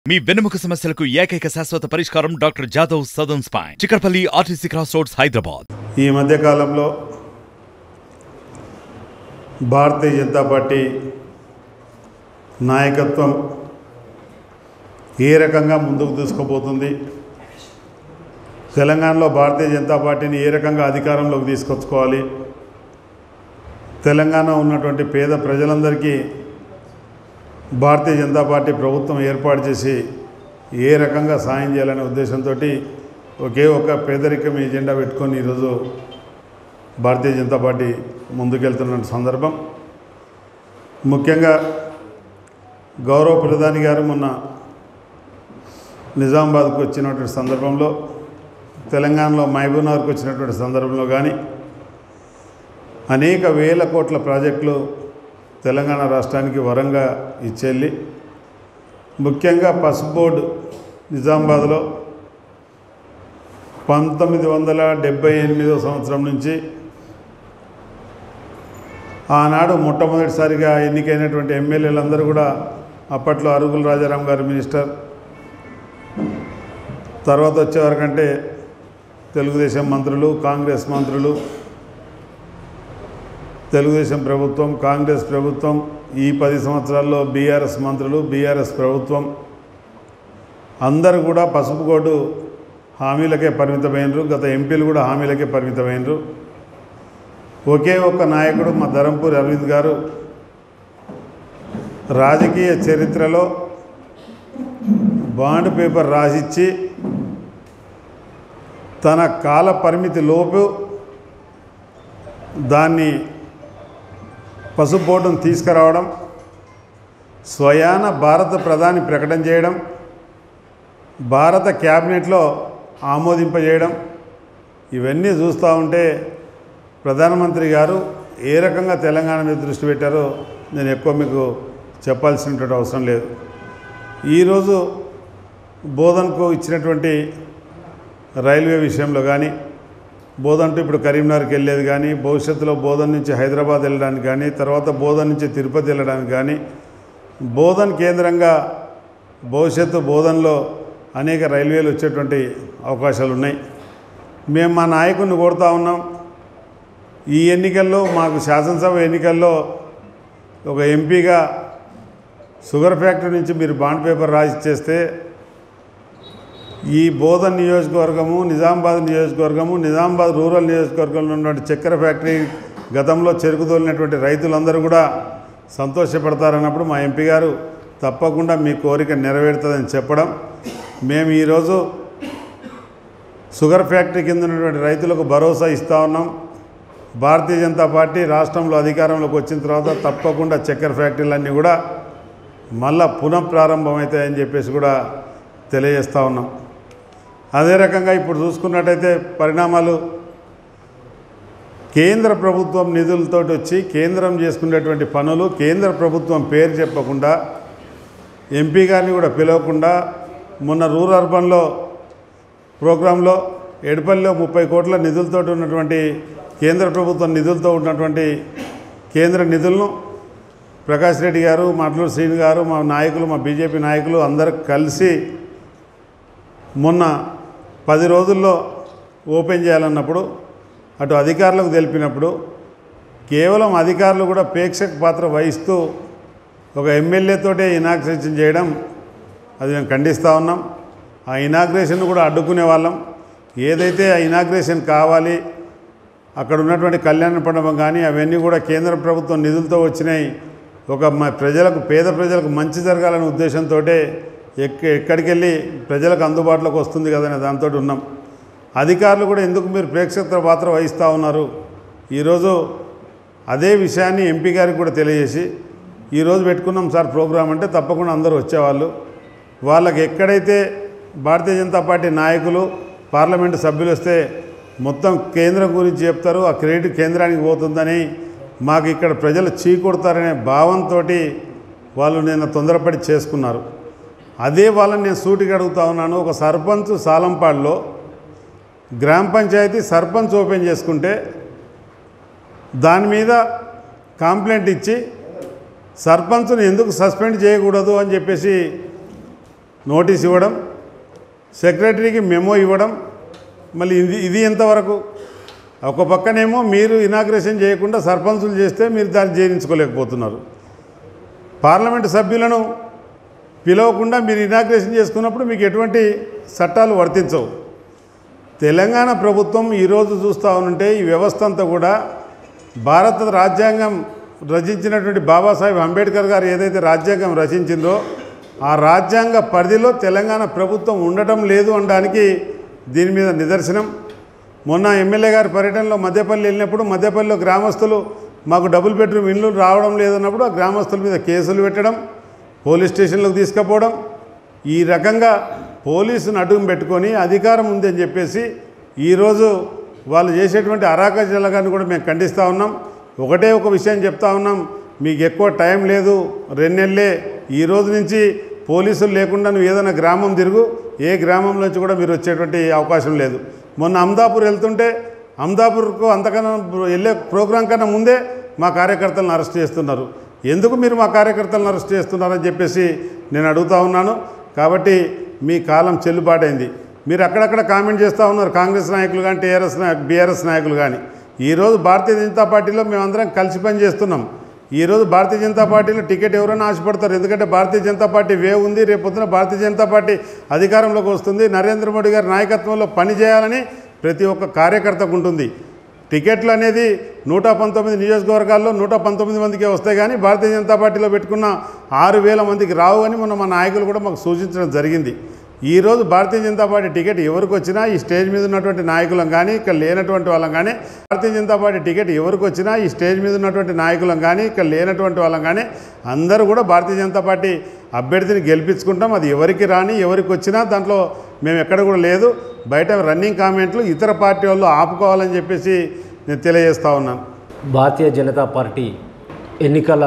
మీ వెన్నెముక సమస్యలకు ఏకైక శాశ్వత పరిష్కారం doctor Jadhav Sadan spine Chikkadpally RTC cross roads Hyderabad ఈ మధ్యకాలంలో భారతీయ జనతా పార్టీ నాయకత్వం ఏ రకంగా ముందుకు తీసుకుపోతుంది తెలంగాణలో భారతీయ జనతా పార్టీని ఏ రకంగా అధికారంలోకి తీసుకొచ్చుకోవాలి తెలంగాణ ఉన్నటువంటి పేద ప్రజలందరికీ భారతీయ జనతా పార్టీ ప్రభుత్వం ఏర్పాటు చేసి ఏ రకంగా సాయం చేయాలనే ఉద్దేశంతో ఒకే ఒక పేదరికం ఎజెండా పెట్టుకొని ఈరోజు భారతీయ జనతా పార్టీ ముందుకెళ్తున్న సందర్భం ముఖ్యంగా గౌరవ ప్రధాని గారు మొన్న నిజామాబాద్కు వచ్చినటువంటి సందర్భంలో తెలంగాణలో మహబూబ్నగర్కి వచ్చినటువంటి సందర్భంలో కానీ అనేక వేల కోట్ల ప్రాజెక్టులు తెలంగాణ రాష్ట్రానికి వరంగా ఇచ్చేళ్ళి ముఖ్యంగా పసుపు బోర్డు నిజామాబాద్లో పంతొమ్మిది వందల డెబ్బై ఎనిమిదో సంవత్సరం నుంచి ఆనాడు మొట్టమొదటిసారిగా ఎన్నికైనటువంటి ఎమ్మెల్యేలందరూ కూడా అప్పట్లో అరుగుల రాజారాం గారు మినిస్టర్ తర్వాత వచ్చేవరకంటే తెలుగుదేశం మంత్రులు కాంగ్రెస్ మంత్రులు తెలుగుదేశం ప్రభుత్వం కాంగ్రెస్ ప్రభుత్వం ఈ పది సంవత్సరాల్లో బీఆర్ఎస్ మంత్రులు బీఆర్ఎస్ ప్రభుత్వం అందరూ కూడా పసుపు కోటు హామీలకే పరిమితమైనరు గత ఎంపీలు కూడా హామీలకే పరిమితమైనరు ఒకే ఒక్క నాయకుడు మా ధరంపూరి అరవింద్ గారు రాజకీయ చరిత్రలో బాండ్ పేపర్ రాసిచ్చి తన కాల పరిమితి లోపు దాన్ని పసుపు బోర్డును తీసుకురావడం స్వయాన భారత ప్రధాని ప్రకటన చేయడం భారత క్యాబినెట్లో ఆమోదింపజేయడం ఇవన్నీ చూస్తూ ఉంటే ప్రధానమంత్రి గారు ఏ రకంగా తెలంగాణ మీద దృష్టి పెట్టారో నేను ఎక్కువ మీకు చెప్పాల్సినటువంటి అవసరం లేదు ఈరోజు బోధనకు ఇచ్చినటువంటి రైల్వే విషయంలో కానీ బోధన్ టు ఇప్పుడు కరీంనగర్కి వెళ్ళేది కానీ భవిష్యత్తులో బోధన్ నుంచి హైదరాబాద్ వెళ్ళడానికి కానీ తర్వాత బోధన్ నుంచి తిరుపతి వెళ్ళడానికి కానీ బోధన్ కేంద్రంగా భవిష్యత్తు బోధన్లో అనేక రైల్వేలు వచ్చేటువంటి అవకాశాలు ఉన్నాయి మేము మా నాయకుడిని కోరుతా ఉన్నాం ఈ ఎన్నికల్లో మాకు శాసనసభ ఎన్నికల్లో ఒక ఎంపీగా షుగర్ ఫ్యాక్టరీ నుంచి మీరు బాండ్ పేపర్ రాసి చేస్తే ఈ బోధన్ నియోజకవర్గము నిజామాబాద్ నియోజకవర్గము నిజామాబాద్ రూరల్ నియోజకవర్గంలో ఉన్నటువంటి చక్కెర ఫ్యాక్టరీ గతంలో చెరుకు తోలినటువంటి రైతులందరూ కూడా సంతోషపడతారన్నప్పుడు మా ఎంపీ గారు తప్పకుండా మీ కోరిక నెరవేరుతుందని చెప్పడం మేము ఈరోజు షుగర్ ఫ్యాక్టరీ కింద ఉన్నటువంటి రైతులకు భరోసా ఇస్తూ ఉన్నాం భారతీయ జనతా పార్టీ రాష్ట్రంలో అధికారంలోకి వచ్చిన తర్వాత తప్పకుండా చక్కెర ఫ్యాక్టరీలన్నీ కూడా మళ్ళా పునః ప్రారంభమవుతాయని చెప్పేసి కూడా తెలియజేస్తూ ఉన్నాం అదే రకంగా ఇప్పుడు చూసుకున్నట్టయితే పరిణామాలు కేంద్ర ప్రభుత్వం నిధులతో వచ్చి కేంద్రం చేసుకునేటువంటి పనులు కేంద్ర ప్రభుత్వం పేరు చెప్పకుండా ఎంపీ గారిని కూడా పిలవకుండా మొన్న రూరల్ అర్బన్లో ప్రోగ్రాంలో ఎడపల్లిలో ముప్పై కోట్ల నిధులతో ఉన్నటువంటి కేంద్ర ప్రభుత్వం నిధులతో ఉన్నటువంటి కేంద్ర నిధులను ప్రకాష్ రెడ్డి గారు మాటలూరు శ్రీని గారు మా నాయకులు మా బీజేపీ నాయకులు అందరూ కలిసి మొన్న పది రోజుల్లో ఓపెన్ చేయాలన్నప్పుడు అటు అధికారులకు తెలిపినప్పుడు కేవలం అధికారులు కూడా ప్రేక్షక పాత్ర వహిస్తూ ఒక ఎమ్మెల్యేతోటే ఇనాగ్రేషన్ చేయడం అది మేము ఖండిస్తూ ఉన్నాం ఆ ఇనాగ్రేషన్ కూడా అడ్డుకునే వాళ్ళం ఏదైతే ఆ ఇనాగ్రేషన్ కావాలి అక్కడ ఉన్నటువంటి కళ్యాణ మండపం కానీ అవన్నీ కూడా కేంద్ర ప్రభుత్వం నిధులతో వచ్చినాయి ఒక మ ప్రజలకు పేద ప్రజలకు మంచి జరగాలనే ఉద్దేశంతో ఎక్క ఎక్కడికి వెళ్ళి ప్రజలకు అందుబాటులోకి వస్తుంది కదనే దాంతో ఉన్నాం అధికారులు కూడా ఎందుకు మీరు ప్రేక్షక పాత్ర వహిస్తూ ఉన్నారు ఈరోజు అదే విషయాన్ని ఎంపీ గారికి కూడా తెలియజేసి ఈరోజు పెట్టుకున్నాం సార్ ప్రోగ్రాం అంటే తప్పకుండా అందరూ వచ్చేవాళ్ళు వాళ్ళకి ఎక్కడైతే భారతీయ జనతా పార్టీ నాయకులు పార్లమెంటు సభ్యులు వస్తే మొత్తం కేంద్రం గురించి చెప్తారు ఆ క్రెడిట్ కేంద్రానికి పోతుందని మాకు ఇక్కడ ప్రజలు చీకొడతారనే భావంతో వాళ్ళు నిన్న తొందరపడి చేసుకున్నారు అదే వాళ్ళని నేను సూటిగా అడుగుతా ఉన్నాను ఒక సర్పంచ్ సాలంపాడులో గ్రామ పంచాయతీ సర్పంచ్ ఓపెన్ చేసుకుంటే దాని మీద కంప్లైంట్ ఇచ్చి సర్పంచ్ను ఎందుకు సస్పెండ్ చేయకూడదు అని చెప్పేసి నోటీస్ ఇవ్వడం సెక్రటరీకి మెమో ఇవ్వడం మళ్ళీ ఇది ఇది ఎంతవరకు ఒక పక్కనేమో మీరు ఇనాగ్రేషన్ చేయకుండా సర్పంచులు చేస్తే మీరు దాన్ని జీర్ణించుకోలేకపోతున్నారు పార్లమెంటు సభ్యులను పిలవకుండా మీరు ఇనాగ్రేషన్ చేసుకున్నప్పుడు మీకు ఎటువంటి చట్టాలు వర్తించవు తెలంగాణ ప్రభుత్వం ఈరోజు చూస్తూ ఉంటే ఈ వ్యవస్థ అంతా కూడా భారత రాజ్యాంగం రచించినటువంటి బాబాసాహెబ్ అంబేద్కర్ గారు ఏదైతే రాజ్యాంగం రచించిందో ఆ రాజ్యాంగ పరిధిలో తెలంగాణ ప్రభుత్వం ఉండటం లేదు అనడానికి దీని మీద నిదర్శనం మొన్న ఎమ్మెల్యే గారి పర్యటనలో మధ్యపల్లి వెళ్ళినప్పుడు మధ్యపల్లిలో గ్రామస్తులు మాకు డబుల్ బెడ్రూమ్ ఇల్లు రావడం లేదన్నప్పుడు ఆ గ్రామస్తుల మీద కేసులు పెట్టడం పోలీస్ స్టేషన్లకు తీసుకుపోవడం ఈ రకంగా పోలీసును అడ్డుకు పెట్టుకొని అధికారం ఉందని చెప్పేసి ఈరోజు వాళ్ళు చేసేటువంటి అరాకజలగాన్ని కూడా మేము ఖండిస్తూ ఉన్నాం ఒకటే ఒక విషయం చెప్తా ఉన్నాం మీకు ఎక్కువ టైం లేదు రెండెళ్ళే ఈ రోజు నుంచి పోలీసులు లేకుండా నువ్వు ఏదైనా గ్రామం తిరుగు ఏ గ్రామం నుంచి కూడా మీరు వచ్చేటువంటి అవకాశం లేదు మొన్న అమదాపూర్ వెళ్తుంటే అమదాపూర్కు అంతకన్నా వెళ్ళే ప్రోగ్రాం కన్నా ముందే మా కార్యకర్తలను అరెస్ట్ చేస్తున్నారు ఎందుకు మీరు మా కార్యకర్తలను అరెస్ట్ చేస్తున్నారని చెప్పేసి నేను అడుగుతా ఉన్నాను కాబట్టి మీ కాలం చెల్లుబాటైంది మీరు అక్కడక్కడ కామెంట్ చేస్తూ ఉన్నారు కాంగ్రెస్ నాయకులు కానీ టీఆర్ఎస్ నాయకులు బీఆర్ఎస్ నాయకులు కానీ ఈరోజు భారతీయ జనతా పార్టీలో మేమందరం కలిసి పని చేస్తున్నాం ఈరోజు భారతీయ జనతా పార్టీలో టికెట్ ఎవరైనా ఆశపడతారు ఎందుకంటే భారతీయ జనతా పార్టీ వే ఉంది రేపు పొద్దున భారతీయ జనతా పార్టీ అధికారంలోకి వస్తుంది నరేంద్ర మోడీ గారి నాయకత్వంలో పని చేయాలని ప్రతి ఒక్క కార్యకర్తకు ఉంటుంది టికెట్లు అనేది నూట పంతొమ్మిది నియోజకవర్గాల్లో నూట పంతొమ్మిది మందికే వస్తాయి కానీ భారతీయ జనతా పార్టీలో పెట్టుకున్న ఆరు వేల మందికి రావు అని మొన్న మా నాయకులు కూడా మాకు సూచించడం జరిగింది ఈరోజు భారతీయ జనతా పార్టీ టికెట్ ఎవరికి వచ్చినా ఈ స్టేజ్ మీద ఉన్నటువంటి నాయకులం కానీ ఇక్కడ లేనటువంటి వాళ్ళం కానీ భారతీయ జనతా పార్టీ టికెట్ ఎవరికి వచ్చినా ఈ స్టేజ్ మీద ఉన్నటువంటి నాయకులం కానీ ఇక్కడ లేనటువంటి వాళ్ళం కానీ అందరూ కూడా భారతీయ జనతా పార్టీ అభ్యర్థిని గెలిపించుకుంటాం అది ఎవరికి రాని ఎవరికి వచ్చినా దాంట్లో మేము ఎక్కడ కూడా లేదు బయట రన్నింగ్ కామెంట్లు ఇతర పార్టీ వాళ్ళు ఆపుకోవాలని చెప్పేసి నేను తెలియజేస్తా ఉన్నాను భారతీయ జనతా పార్టీ ఎన్నికల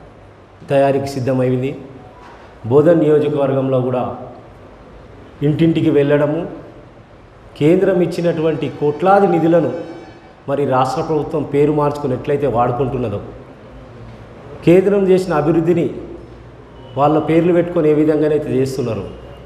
తయారీకి సిద్ధమైంది బోధన్ నియోజకవర్గంలో కూడా ఇంటింటికి వెళ్ళడము కేంద్రం ఇచ్చినటువంటి కోట్లాది నిధులను మరి రాష్ట్ర ప్రభుత్వం పేరు మార్చుకుని ఎట్లయితే వాడుకుంటున్నదో కేంద్రం చేసిన అభివృద్ధిని వాళ్ళ పేర్లు పెట్టుకొని ఏ విధంగానైతే చేస్తున్నారు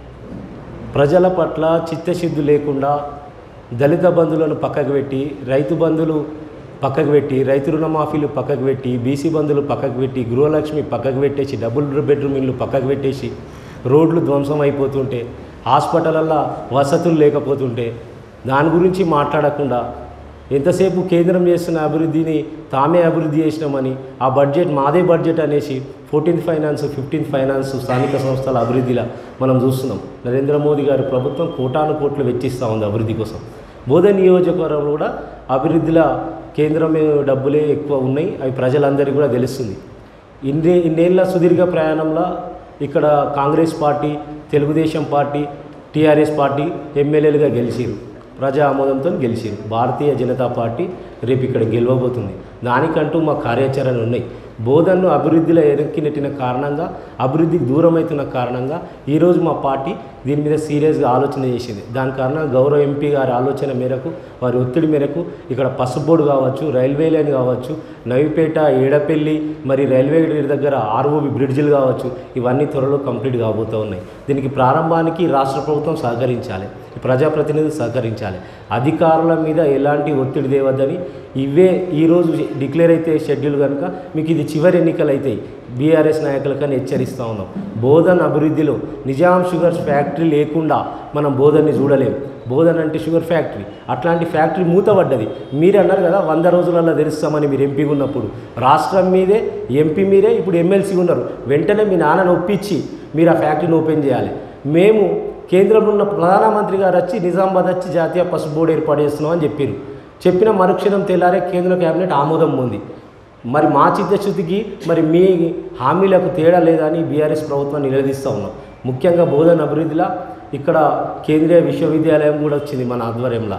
ప్రజల పట్ల చిత్తశుద్ధి లేకుండా దళిత బంధువులను పక్కకు పెట్టి రైతు బంధువులు పక్కకు పెట్టి రైతు రుణమాఫీలు పక్కకు పెట్టి బీసీ బంధువులు పక్కకు పెట్టి గృహలక్ష్మి పక్కకు పెట్టేసి డబుల్ బెడ్రూమ్ ఇల్లు పక్కకు పెట్టేసి రోడ్లు ధ్వంసం అయిపోతుంటే హాస్పిటలల్లో వసతులు లేకపోతుంటే దాని గురించి మాట్లాడకుండా ఎంతసేపు కేంద్రం చేస్తున్న అభివృద్ధిని తామే అభివృద్ధి చేసినామని ఆ బడ్జెట్ మాదే బడ్జెట్ అనేసి ఫోర్టీన్త్ ఫైనాన్స్ ఫిఫ్టీన్త్ ఫైనాన్స్ స్థానిక సంస్థల అభివృద్ధిలా మనం చూస్తున్నాం నరేంద్ర మోదీ గారి ప్రభుత్వం కోటాను కోట్లు వెచ్చిస్తూ ఉంది అభివృద్ధి కోసం బోధ నియోజకవర్గంలో కూడా అభివృద్ధిలో కేంద్రం డబ్బులే ఎక్కువ ఉన్నాయి అవి ప్రజలందరికీ కూడా తెలుస్తుంది ఇన్ని ఇన్నేళ్ల సుదీర్ఘ ప్రయాణంలో ఇక్కడ Congress party Telugudesam party TRS party ఎమ్మెల్యేలుగా గెలిచిరు ప్రజా ఆమోదంతో గెలిచిరు భారతీయ జనతా పార్టీ రేపు ఇక్కడ గెలవబోతుంది దానికంటూ మా కార్యాచరణ ఉన్నాయి బోధనను అభివృద్ధిలో ఎరక్కి నెట్టిన కారణంగా అభివృద్ధికి దూరం అవుతున్న కారణంగా ఈరోజు మా పార్టీ దీని మీద సీరియస్గా ఆలోచన చేసింది దాని కారణంగా గౌరవ ఎంపీ గారి ఆలోచన మేరకు వారి ఒత్తిడి మేరకు ఇక్కడ పసుబోర్డు కావచ్చు రైల్వే లైన్ కావచ్చు నవిపేట ఏడపల్లి మరి రైల్వే దగ్గర ఆర్ఓబి బ్రిడ్జిలు కావచ్చు ఇవన్నీ త్వరలో కంప్లీట్ కాబోతూ ఉన్నాయి దీనికి ప్రారంభానికి రాష్ట్ర ప్రభుత్వం సహకరించాలి ప్రజాప్రతినిధులు సహకరించాలి అధికారుల మీద ఎలాంటి ఒత్తిడి తేవద్దని ఇవే ఈరోజు డిక్లేర్ అయితే షెడ్యూల్ కనుక మీకు ఇది చివరి ఎన్నికలు అవుతాయి బీఆర్ఎస్ నాయకులకని హెచ్చరిస్తూ ఉన్నాం బోధన్ అభివృద్ధిలో నిజాం షుగర్స్ ఫ్యాక్టరీ లేకుండా మనం బోధన్ని చూడలేం బోధన్ అంటే షుగర్ ఫ్యాక్టరీ అట్లాంటి ఫ్యాక్టరీ మూతపడ్డది మీరు అన్నారు కదా వంద రోజులలో తెలుస్తామని మీరు ఎంపీగా ఉన్నప్పుడు రాష్ట్రం మీదే ఎంపీ మీరే ఇప్పుడు ఎమ్మెల్సీ ఉన్నారు వెంటనే మీ నాన్నను ఒప్పించి మీరు ఆ ఫ్యాక్టరీని ఓపెన్ చేయాలి మేము కేంద్రంలో ఉన్న ప్రధానమంత్రి గారు వచ్చి నిజామాబాద్ వచ్చి జాతీయ పసుపు బోర్డు ఏర్పాటు చేస్తున్నాం అని చెప్పారు చెప్పిన మరుక్షణం తెల్లారే కేంద్ర కేబినెట్ ఆమోదం ఉంది మరి మా చిత్తశుద్ధికి మరి మీ హామీలకు తేడా లేదని బీఆర్ఎస్ ప్రభుత్వం నిలదీస్తూ ఉన్నాం ముఖ్యంగా బోధన అభివృద్ధిలో ఇక్కడ కేంద్రీయ విశ్వవిద్యాలయం కూడా వచ్చింది మన ఆధ్వర్యంలో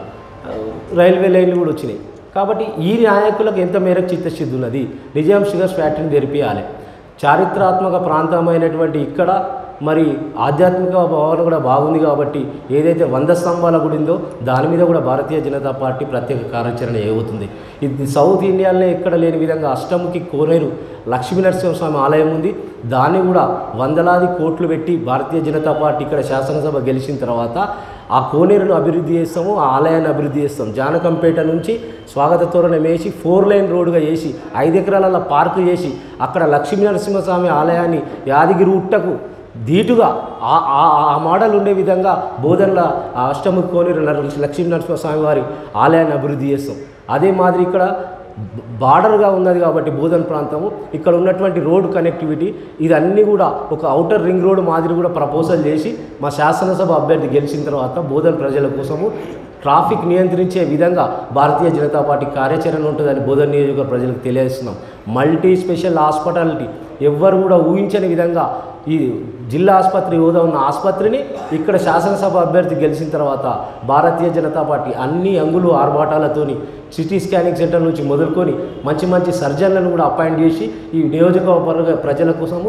రైల్వే లైన్లు కూడా వచ్చినాయి కాబట్టి ఈ నాయకులకు ఎంత మేరకు చిత్తశుద్ధి ఉన్నది నిజాం షుగర్స్ ఫ్యాక్టరీని తెరిపియాలి చారిత్రాత్మక ప్రాంతమైనటువంటి ఇక్కడ మరి ఆధ్యాత్మిక భావన కూడా బాగుంది కాబట్టి ఏదైతే వంద స్తంభాల గుడి ఉందో దాని మీద కూడా భారతీయ జనతా పార్టీ ప్రత్యేక కార్యాచరణ చేయబోతుంది ఇది సౌత్ ఇండియాలోనే ఎక్కడ లేని విధంగా అష్టముఖి కోనేరు లక్ష్మీ నరసింహస్వామి ఆలయం ఉంది దాన్ని కూడా వందలాది కోట్లు పెట్టి భారతీయ జనతా పార్టీ ఇక్కడ శాసనసభ గెలిచిన తర్వాత ఆ కోనేరును అభివృద్ధి చేస్తాము ఆ ఆలయాన్ని అభివృద్ధి చేస్తాం జానకంపేట నుంచి స్వాగత తోరణం వేసి ఫోర్ లైన్ రోడ్డుగా వేసి ఐదు ఎకరాల పార్కు చేసి అక్కడ లక్ష్మీ నరసింహస్వామి ఆలయాన్ని యాదగిరి ఉట్టకు ధీటుగా ఆ ఆ- ఆ మోడల్ ఉండే విధంగా బోధనల ఆ అష్టముఖి కోనేరు నర- లక్ష్మీ నరసింహస్వామి వారి ఆలయాన్ని అభివృద్ధి చేస్తాం అదే మాదిరి ఇక్కడ బార్డర్గా ఉన్నది కాబట్టి బోధన్ ప్రాంతము ఇక్కడ ఉన్నటువంటి రోడ్ కనెక్టివిటీ ఇదన్నీ కూడా ఒక అవుటర్ రింగ్ రోడ్ మాదిరి కూడా ప్రపోజల్ చేసి మా శాసనసభ అభ్యర్థి గెలిచిన తర్వాత బోధన్ ప్రజల కోసము ట్రాఫిక్ నియంత్రించే విధంగా భారతీయ జనతా పార్టీ కార్యాచరణ ఉంటుందని బోధన్ నియోజకవర్గ ప్రజలకు తెలియజేస్తున్నాం మల్టీ స్పెషల్ హాస్పిటాలిటీ ఎవ్వరు కూడా ఊహించని విధంగా ఈ జిల్లా ఆసుపత్రి హోదా ఉన్న ఆసుపత్రిని ఇక్కడ శాసనసభ అభ్యర్థి గెలిచిన తర్వాత భారతీయ జనతా పార్టీ అన్ని అంగులు ఆర్భాటాలతోని సిటీ స్కానింగ్ సెంటర్ నుంచి మొదలుకొని మంచి మంచి సర్జన్లను కూడా అపాయింట్ చేసి ఈ నియోజకవర్గ ప్రజల కోసము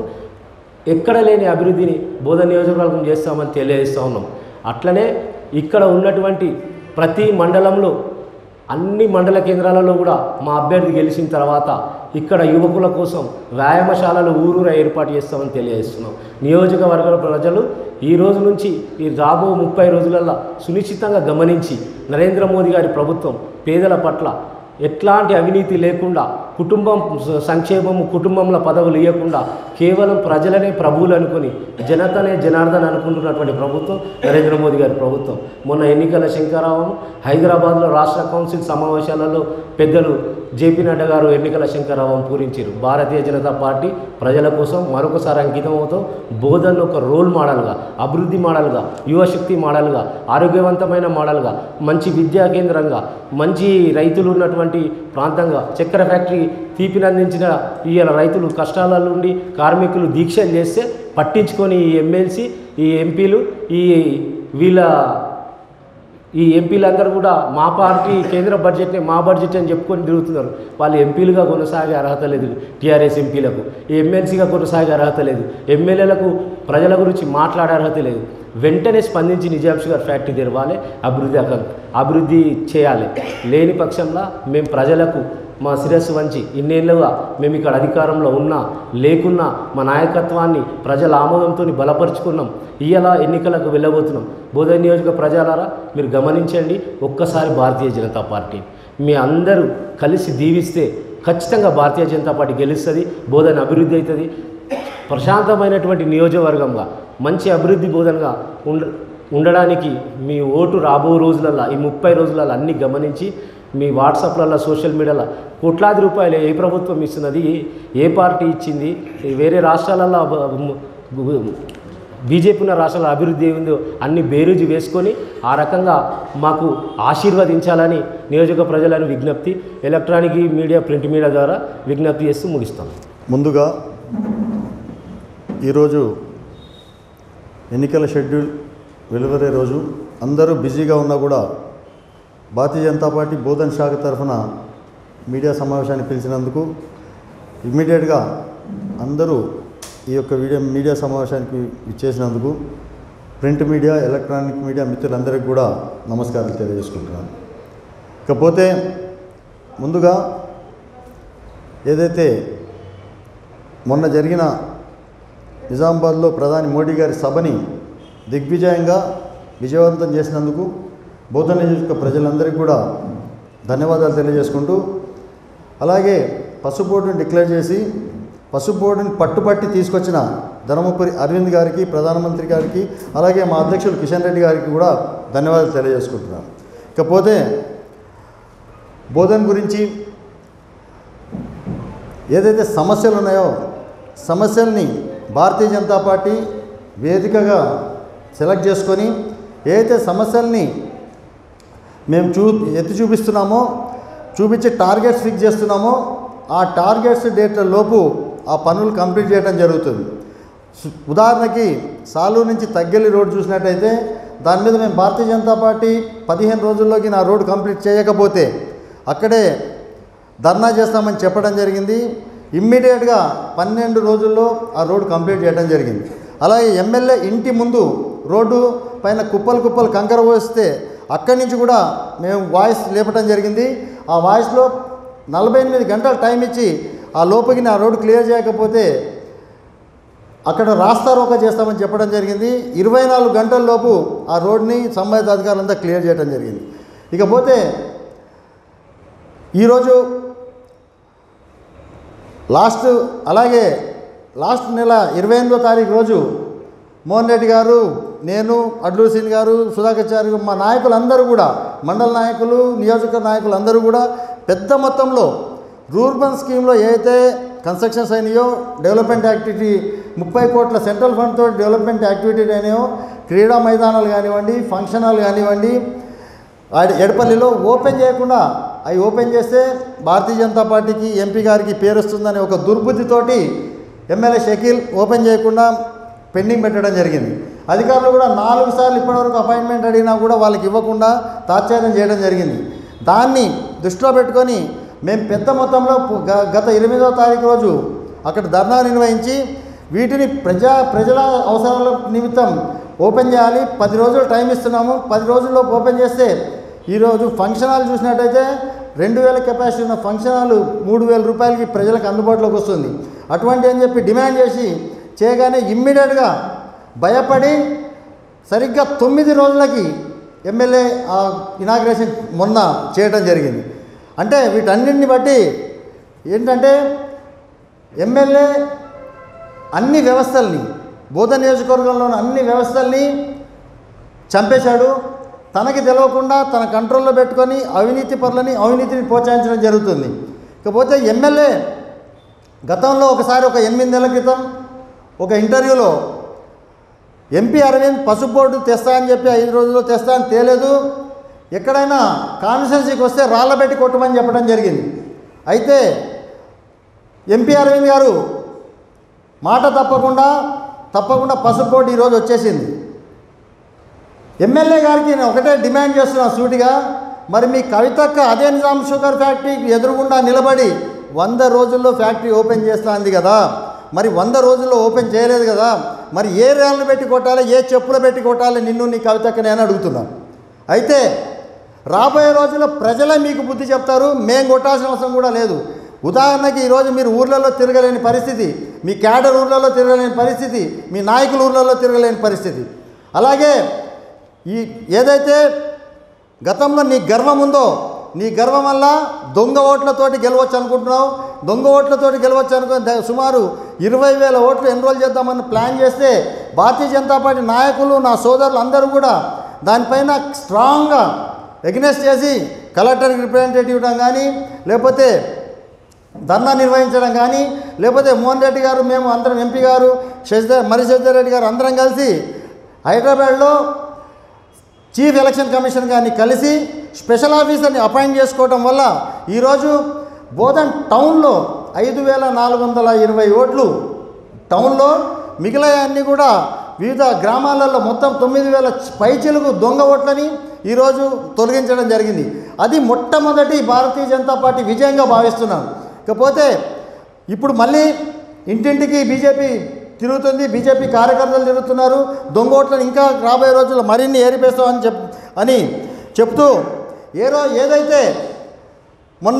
ఎక్కడ లేని అభివృద్ధిని బోధ నియోజకవర్గం చేస్తామని తెలియజేస్తూ ఉన్నాం అట్లనే ఇక్కడ ఉన్నటువంటి ప్రతి మండలంలో అన్ని మండల కేంద్రాలలో కూడా మా అభ్యర్థి గెలిచిన తర్వాత ఇక్కడ యువకుల కోసం వ్యాయామశాలలు ఊరూర ఏర్పాటు చేస్తామని తెలియజేస్తున్నాం నియోజకవర్గ ప్రజలు ఈ రోజు నుంచి ఈ రాబో ముప్పై రోజులలో సునిశ్చితంగా గమనించి నరేంద్ర మోదీ గారి ప్రభుత్వం పేదల పట్ల ఎట్లాంటి అవినీతి లేకుండా కుటుంబం స- సంక్షేమము కుటుంబంలో పదవులు ఇవ్వకుండా కేవలం ప్రజలనే ప్రభువులు అనుకుని జనతనే జనార్దన్ అనుకుంటున్నటువంటి ప్రభుత్వం నరేంద్ర మోదీ గారి ప్రభుత్వం మొన్న ఎన్నికల శంకరావం హైదరాబాద్లో రాష్ట్ర కౌన్సిల్ సమావేశాలలో పెద్దలు జేపీ నడ్డా గారు ఎన్నికల శంకరావం పూరించారు భారతీయ జనతా పార్టీ ప్రజల కోసం మరొకసారి అంకితం అవుతాం బోధనలో ఒక రోల్ మోడల్గా అభివృద్ధి మోడల్గా యువశక్తి మోడల్గా ఆరోగ్యవంతమైన మోడల్గా మంచి విద్యా కేంద్రంగా మంచి రైతులు ఉన్నటువంటి ప్రాంతంగా చక్కెర ఫ్యాక్టరీ తీపినందించిన ఇవాళ రైతులు కష్టాల నుండి కార్మికులు దీక్షలు చేస్తే పట్టించుకొని ఈ ఎమ్మెల్సీ ఈ ఎంపీలు ఈ వీళ్ళ ఈ ఎంపీలందరూ కూడా మా పార్టీ కేంద్ర బడ్జెట్ని మా బడ్జెట్ అని చెప్పుకొని తిరుగుతున్నారు వాళ్ళు ఎంపీలుగా కొనసాగే అర్హత లేదు టీఆర్ఎస్ ఎంపీలకు ఎమ్మెల్సీగా కొనసాగే అర్హత లేదు ఎమ్మెల్యేలకు ప్రజల గురించి మాట్లాడే అర్హత లేదు వెంటనే స్పందించి నిజాంశ్ గారు ఫ్యాక్టరీ తెరవాలి అభివృద్ధి అక- అభివృద్ధి చేయాలి లేని పక్షంలో మేము ప్రజలకు మా శిరస్సు వంచి ఇన్నేళ్ళుగా మేము ఇక్కడ అధికారంలో ఉన్నా లేకున్నా మా నాయకత్వాన్ని ప్రజల ఆమోదంతో బలపరుచుకున్నాం ఇవాళ ఎన్నికలకు వెళ్ళబోతున్నాం బోధన నియోజక ప్రజలారా మీరు గమనించండి ఒక్కసారి భారతీయ జనతా పార్టీ మీ అందరూ కలిసి దీవిస్తే ఖచ్చితంగా భారతీయ జనతా పార్టీ గెలుస్తుంది బోధన అభివృద్ధి అవుతుంది ప్రశాంతమైనటువంటి నియోజకవర్గంగా మంచి అభివృద్ధి బోధనగా ఉండ ఉండడానికి మీ ఓటు రాబో రోజులల్లో ఈ ముప్పై రోజులలో అన్నీ గమనించి మీ వాట్సాప్లలో సోషల్ మీడియాలో కోట్లాది రూపాయలు ఏ ప్రభుత్వం ఇస్తున్నది ఏ పార్టీ ఇచ్చింది వేరే రాష్ట్రాలలో బ- బ- బీజేపీ ఉన్న రాష్ట్రాల అభివృద్ధి ఏముందో అన్ని బేరుజు వేసుకొని ఆ రకంగా మాకు ఆశీర్వదించాలని నియోజక ప్రజలను విజ్ఞప్తి ఎలక్ట్రానిక్ మీడియా ప్రింట్ మీడియా ద్వారా విజ్ఞప్తి చేస్తూ ముగిస్తాం ముందుగా ఈరోజు ఎన్నికల షెడ్యూల్ వెలువడే రోజు అందరూ బిజీగా ఉన్నా కూడా భారతీయ జనతా పార్టీ బోధన్ శాఖ తరఫున మీడియా సమావేశాన్ని పిలిచినందుకు ఇమ్మీడియట్గా అందరూ ఈ యొక్క వీడియో మీడియా సమావేశానికి ఇచ్చేసినందుకు ప్రింట్ మీడియా ఎలక్ట్రానిక్ మీడియా మిత్రులందరికీ కూడా నమస్కారాలు తెలియజేసుకుంటున్నాను ఇకపోతే ముందుగా ఏదైతే మొన్న జరిగిన నిజామాబాద్లో ప్రధాని మోడీ గారి సభని దిగ్విజయంగా విజయవంతం చేసినందుకు బౌద్ధ నియోజక ప్రజలందరికీ కూడా ధన్యవాదాలు తెలియజేసుకుంటూ అలాగే పసుపు బోర్డుని డిక్లేర్ చేసి పసుపు బోర్డుని పట్టుపట్టి తీసుకొచ్చిన ధర్మపురి అరవింద్ గారికి ప్రధానమంత్రి గారికి అలాగే మా అధ్యక్షులు కిషన్ రెడ్డి గారికి కూడా ధన్యవాదాలు తెలియజేసుకుంటున్నాను ఇకపోతే బోధన్ గురించి ఏదైతే సమస్యలు ఉన్నాయో సమస్యల్ని భారతీయ జనతా పార్టీ వేదికగా సెలెక్ట్ చేసుకొని ఏదైతే సమస్యల్ని మేము చూ ఎత్తి చూపిస్తున్నామో చూపించి టార్గెట్స్ ఫిక్స్ చేస్తున్నామో ఆ టార్గెట్స్ డేట్ల లోపు ఆ పనులు కంప్లీట్ చేయడం జరుగుతుంది సు- ఉదాహరణకి సాలూరు నుంచి తగ్గెల్లి రోడ్ చూసినట్టయితే దాని మీద మేము భారతీయ జనతా పార్టీ పదిహేను రోజుల్లోకి నా రోడ్ కంప్లీట్ చేయకపోతే అక్కడే ధర్నా చేస్తామని చెప్పడం జరిగింది ఇమ్మీడియట్గా పన్నెండు రోజుల్లో ఆ రోడ్ కంప్లీట్ చేయడం జరిగింది అలాగే ఎమ్మెల్యే ఇంటి ముందు రోడ్డు పైన కుప్పలు కుప్పలు కంకర పోస్తే అక్కడి నుంచి కూడా మేము వాయిస్ లేపటం జరిగింది ఆ వాయిస్లో నలభై ఎనిమిది గంటలు టైం ఇచ్చి ఆ లోపలికి ఆ రోడ్డు క్లియర్ చేయకపోతే అక్కడ రాస్తారోక చేస్తామని చెప్పడం జరిగింది ఇరవై నాలుగు గంటల లోపు ఆ రోడ్ని సంబంధిత అధికారులంతా క్లియర్ చేయడం జరిగింది ఇకపోతే ఈరోజు లాస్ట్ అలాగే లాస్ట్ నెల ఇరవై ఎనిమిదో తారీఖు రోజు మోహన్ రెడ్డి గారు నేను అడ్లూరు సింగ్ గారు సుధాకర్ గారు మా నాయకులందరూ కూడా మండల నాయకులు నియోజకవర్గ నాయకులు అందరూ కూడా పెద్ద మొత్తంలో రూర్బన్ స్కీమ్లో ఏదైతే కన్స్ట్రక్షన్స్ అయినాయో డెవలప్మెంట్ యాక్టివిటీ ముప్పై కోట్ల సెంట్రల్ ఫండ్తో డెవలప్మెంట్ యాక్టివిటీ అయినాయో క్రీడా మైదానాలు కానివ్వండి ఫంక్షన్ హాల్ కానివ్వండి ఆడి ఎడపల్లిలో ఓపెన్ చేయకుండా అవి ఓపెన్ చేస్తే భారతీయ జనతా పార్టీకి ఎంపీ గారికి పేరు వస్తుందనే ఒక దుర్బుద్ధితోటి ఎమ్మెల్యే షకీల్ ఓపెన్ చేయకుండా పెండింగ్ పెట్టడం జరిగింది అధికారులు కూడా నాలుగు సార్లు ఇప్పటివరకు అపాయింట్మెంట్ అడిగినా కూడా వాళ్ళకి ఇవ్వకుండా తాత్సారం చేయడం జరిగింది దాన్ని దృష్టిలో పెట్టుకొని మేము పెద్ద మొత్తంలో పు- గ- గత ఎనిమిదవ తారీఖు రోజు అక్కడ ధర్నా నిర్వహించి వీటిని ప్రజా ప్రజల అవసరాల నిమిత్తం ఓపెన్ చేయాలి పది రోజులు టైం ఇస్తున్నాము పది రోజుల్లో ఓపెన్ చేస్తే ఈరోజు ఫంక్షన్ హాల్ చూసినట్టయితే రెండు వేల కెపాసిటీ ఉన్న ఫంక్షన్ హాల్ మూడు వేల రూపాయలకి ప్రజలకు అందుబాటులోకి వస్తుంది అటువంటి అని చెప్పి డిమాండ్ చేసి చేయగానే ఇమ్మీడియట్గా భయపడి సరిగ్గా తొమ్మిది రోజులకి ఎమ్మెల్యే ఆ ఇనాగ్రేషన్ మొన్న చేయడం జరిగింది అంటే వీటన్నిటిని బట్టి ఏంటంటే ఎమ్మెల్యే అన్ని వ్యవస్థల్ని బోధ నియోజకవర్గంలోని అన్ని వ్యవస్థల్ని చంపేశాడు తనకి తెలియకుండా తన కంట్రోల్లో పెట్టుకొని అవినీతి పరులని అవినీతిని ప్రోత్సహించడం జరుగుతుంది ఇకపోతే ఎమ్మెల్యే గతంలో ఒకసారి ఒక ఎనిమిది నెలల క్రితం ఒక ఇంటర్వ్యూలో ఎంపీ అరవింద్ పసుపు బోర్డు తెస్తా అని చెప్పి ఐదు రోజుల్లో తెస్తా అని తేలేదు ఎక్కడైనా కాన్స్టిట్యున్సీకి వస్తే రాళ్ళబెట్టి కొట్టమని చెప్పడం జరిగింది అయితే ఎంపీ అరవింద్ గారు మాట తప్పకుండా తప్పకుండా పసుపు బోర్డు ఈరోజు వచ్చేసింది ఎమ్మెల్యే గారికి నేను ఒకటే డిమాండ్ చేస్తున్నాను సూటిగా మరి మీ కవితక్క అదే నిజాం షుగర్ ఫ్యాక్టరీకి ఎదురుగుండా నిలబడి వంద రోజుల్లో ఫ్యాక్టరీ ఓపెన్ చేస్తా అంది కదా మరి వంద రోజుల్లో ఓపెన్ చేయలేదు కదా మరి ఏ రేళ్ళు పెట్టి కొట్టాలి ఏ చెప్పులు పెట్టి కొట్టాలి నిన్ను నీ కవితక్కని అని అడుగుతున్నాను అయితే రాబోయే రోజుల్లో ప్రజలే మీకు బుద్ధి చెప్తారు మేము కొట్టాల్సిన అవసరం కూడా లేదు ఉదాహరణకి ఈరోజు మీరు ఊర్లలో తిరగలేని పరిస్థితి మీ క్యాడర్ ఊర్లలో తిరగలేని పరిస్థితి మీ నాయకుల ఊర్లలో తిరగలేని పరిస్థితి అలాగే ఈ ఏదైతే గతంలో నీ గర్వం ఉందో నీ గర్వం వల్ల దొంగ ఓట్లతోటి గెలవచ్చు అనుకుంటున్నావు దొంగ ఓట్లతోటి గెలవచ్చు అనుకుని ద- సుమారు ఇరవై వేల ఓట్లు ఎన్రోల్ చేద్దామని ప్లాన్ చేస్తే భారతీయ జనతా పార్టీ నాయకులు నా సోదరులు అందరూ కూడా దానిపైన స్ట్రాంగ్గా ఎగ్నెస్ట్ చేసి కలెక్టర్కి రిప్రజెంటేటివ్ ఇవ్వడం కానీ లేకపోతే ధర్నా నిర్వహించడం కానీ లేకపోతే మోహన్ రెడ్డి గారు మేము అందరం ఎంపీ గారు శశిధర్ మరి శశిధర్ రెడ్డి గారు అందరం కలిసి హైదరాబాద్లో చీఫ్ ఎలక్షన్ కమిషన్ గారిని కలిసి స్పెషల్ ఆఫీసర్ని అపాయింట్ చేసుకోవడం వల్ల ఈరోజు బోధన్ టౌన్లో ఐదు వేల నాలుగు వందల ఇరవై ఓట్లు టౌన్లో మిగిలిన అన్నీ కూడా వివిధ గ్రామాలలో మొత్తం తొమ్మిది వేల పైచిలుగు దొంగ ఓట్లని ఈరోజు తొలగించడం జరిగింది అది మొట్టమొదటి భారతీయ జనతా పార్టీ విజయంగా భావిస్తున్నాను ఇకపోతే ఇప్పుడు మళ్ళీ ఇంటింటికి బీజేపీ తిరుగుతుంది బీజేపీ కార్యకర్తలు తిరుగుతున్నారు దొంగ ఓట్లను ఇంకా రాబోయే రోజుల్లో మరిన్ని ఏరిపేస్తామని చెప్ అని చెప్తూ ఏ రో ఏదైతే మొన్న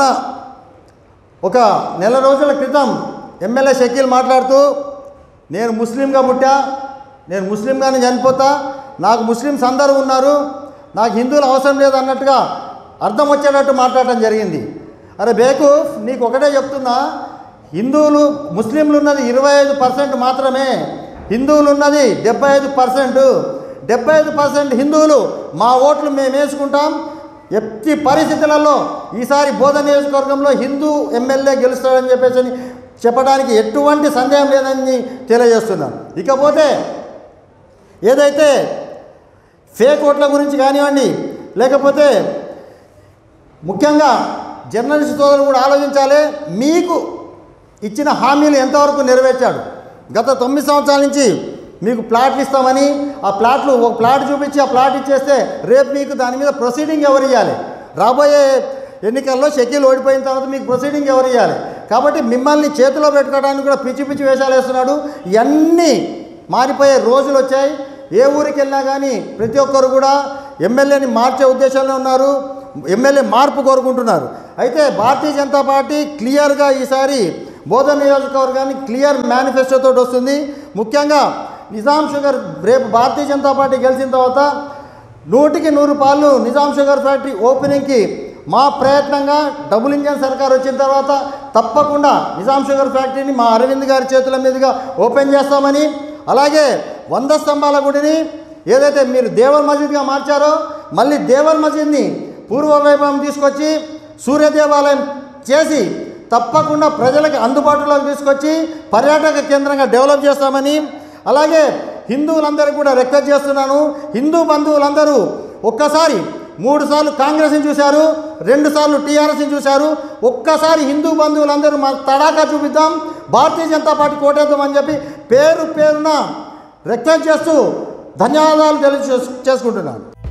ఒక నెల రోజుల క్రితం ఎమ్మెల్యే షకీల్ మాట్లాడుతూ నేను ముస్లింగా పుట్టా నేను ముస్లింగానే చనిపోతా నాకు ముస్లిమ్స్ అందరూ ఉన్నారు నాకు హిందువులు అవసరం లేదు అన్నట్టుగా అర్థం వచ్చేటట్టు మాట్లాడటం జరిగింది అరే బేకూఫ్ నీకు ఒకటే చెప్తున్నా హిందువులు ముస్లింలు ఉన్నది ఇరవై ఐదు పర్సెంట్ మాత్రమే హిందువులు ఉన్నది డెబ్బై ఐదు పర్సెంట్ డెబ్బై ఐదు పర్సెంట్ హిందువులు మా ఓట్లు మేము వేసుకుంటాం ఎట్టి పరిస్థితులలో ఈసారి బోధ నియోజకవర్గంలో హిందూ ఎమ్మెల్యే గెలుస్తాడని చెప్పేసి అని చెప్పడానికి ఎటువంటి సందేహం లేదని తెలియజేస్తున్నాను ఇకపోతే ఏదైతే ఫేక్ ఓట్ల గురించి కానివ్వండి లేకపోతే ముఖ్యంగా జర్నలిస్ట్ సోదరులు కూడా ఆలోచించాలి మీకు ఇచ్చిన హామీలు ఎంతవరకు నెరవేర్చాడు గత తొమ్మిది సంవత్సరాల నుంచి మీకు ప్లాట్లు ఇస్తామని ఆ ప్లాట్లు ఒక ప్లాట్ చూపించి ఆ ప్లాట్ ఇచ్చేస్తే రేపు మీకు దాని మీద ప్రొసీడింగ్ ఎవరు ఇవ్వాలి రాబోయే ఎన్నికల్లో షకీల్ ఓడిపోయిన తర్వాత మీకు ప్రొసీడింగ్ ఎవరు ఇవ్వాలి కాబట్టి మిమ్మల్ని చేతిలో పెట్టుకోవడానికి కూడా పిచ్చి పిచ్చి వేషాలు వేస్తున్నాడు ఇవన్నీ మారిపోయే రోజులు వచ్చాయి ఏ ఊరికి వెళ్ళినా కానీ ప్రతి ఒక్కరు కూడా ఎమ్మెల్యేని మార్చే ఉద్దేశంలో ఉన్నారు ఎమ్మెల్యే మార్పు కోరుకుంటున్నారు అయితే భారతీయ జనతా పార్టీ క్లియర్గా ఈసారి బోధన నియోజకవర్గాన్ని క్లియర్ మేనిఫెస్టోతో వస్తుంది ముఖ్యంగా నిజాం షుగర్ రేపు భారతీయ జనతా పార్టీ గెలిచిన తర్వాత నూటికి నూరు పాళ్ళు నిజాం షుగర్ ఫ్యాక్టరీ ఓపెనింగ్కి మా ప్రయత్నంగా డబుల్ ఇంజన్ సర్కార్ వచ్చిన తర్వాత తప్పకుండా నిజాం షుగర్ ఫ్యాక్టరీని మా అరవింద్ గారి చేతుల మీదుగా ఓపెన్ చేస్తామని అలాగే వంద స్తంభాల గుడిని ఏదైతే మీరు దేవల్ మసీద్గా మార్చారో మళ్ళీ దేవల్ మసీద్ని పూర్వ వైభవం తీసుకొచ్చి సూర్య దేవాలయం చేసి తప్పకుండా ప్రజలకు అందుబాటులోకి తీసుకొచ్చి పర్యాటక కేంద్రంగా డెవలప్ చేస్తామని అలాగే హిందువులందరికీ కూడా రిక్వెస్ట్ చేస్తున్నాను హిందూ బంధువులందరూ ఒక్కసారి మూడు సార్లు కాంగ్రెస్ని చూశారు రెండు సార్లు టీఆర్ఎస్ని చూశారు ఒక్కసారి హిందూ బంధువులందరూ మా తడాకా చూపిద్దాం భారతీయ జనతా పార్టీ కోటేద్దామని చెప్పి పేరు పేరున రిక్వెస్ట్ చేస్తూ ధన్యవాదాలు తెలియజేసు చేసుకుంటున్నాను